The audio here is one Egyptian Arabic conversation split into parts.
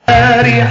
اريح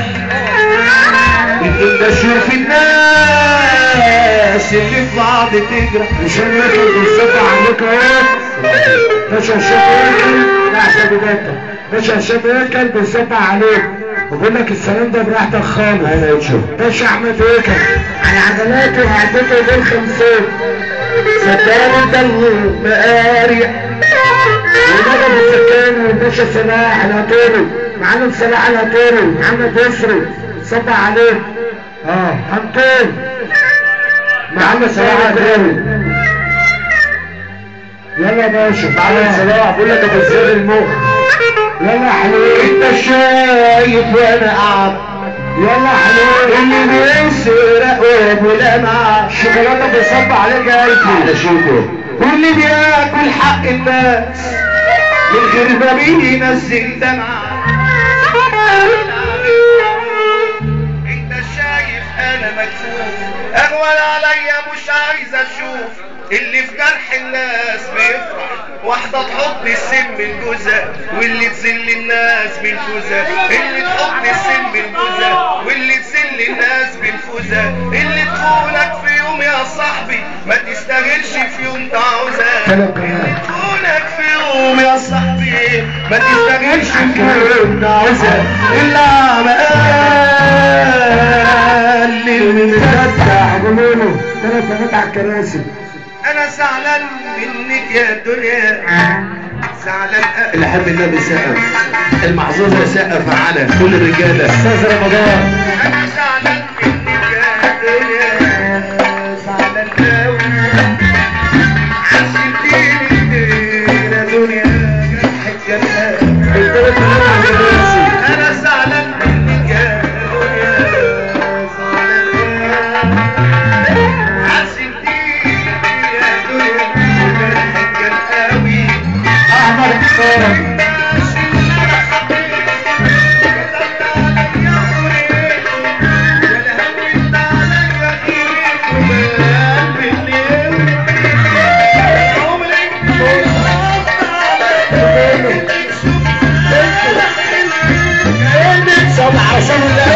انت شوف الناس اللي في بعض تجرح مش هناك بالظبط عليك اهو مش هشام لا عشان بجد مش هشام ياكل بالظبط عليك وبقول لك السلام ده براحتك خالص انا يتشوف باشا احمد ياكل على عجلاته وعدته دول خمسين صدقني ده المقارع ونجم السكان والباشا صلاح على طوله معلم صلاح على طوله محمد يسري صب عليه اه حمطين معلم صلاح على طوله يلا يا باشا معلم صلاح بقول لك ابو زياد المخ يلا يا حلوين انت شايف وانا قاعد يلا يا حلوين اللي بيسرق وابو لمعة الشوكولاته بيصب عليك يا قلبي على شوفه واللي بياكل حق الناس من غير ما بينزل دمعة انت شايف انا مكسوف اغول عليا مش عايز اشوف اللي في جرح الناس بيفرح واحدة تحط السم الجوزة واللي تذل الناس بالفوزة اللي تحط السم بالجوزة واللي تذل الناس بالفوزة اللي تخونك في يوم يا صاحبي ما تستاهلش في يوم تعوزة ثلاث بنات تخونك في يوم يا صاحبي ما تستاهلش في يوم تعوزة إلا عمال من فتح قولوا ثلاث بنات على الكراسي انا زعلان منك يا دنيا زعلان اللي حب النبي سقف المحظوظ سقف على كل الرجاله استاذ رمضان انا زعلان منك يا دنيا زعلان قوي عشمتيني يا دنيا جرحك جرحك الثلاث بنات على الكراسي انا زعلان منك يا دنيا زعلان عزمتيني يا دنيا وجرحك كان قوي احمد حسام صل على رسول الله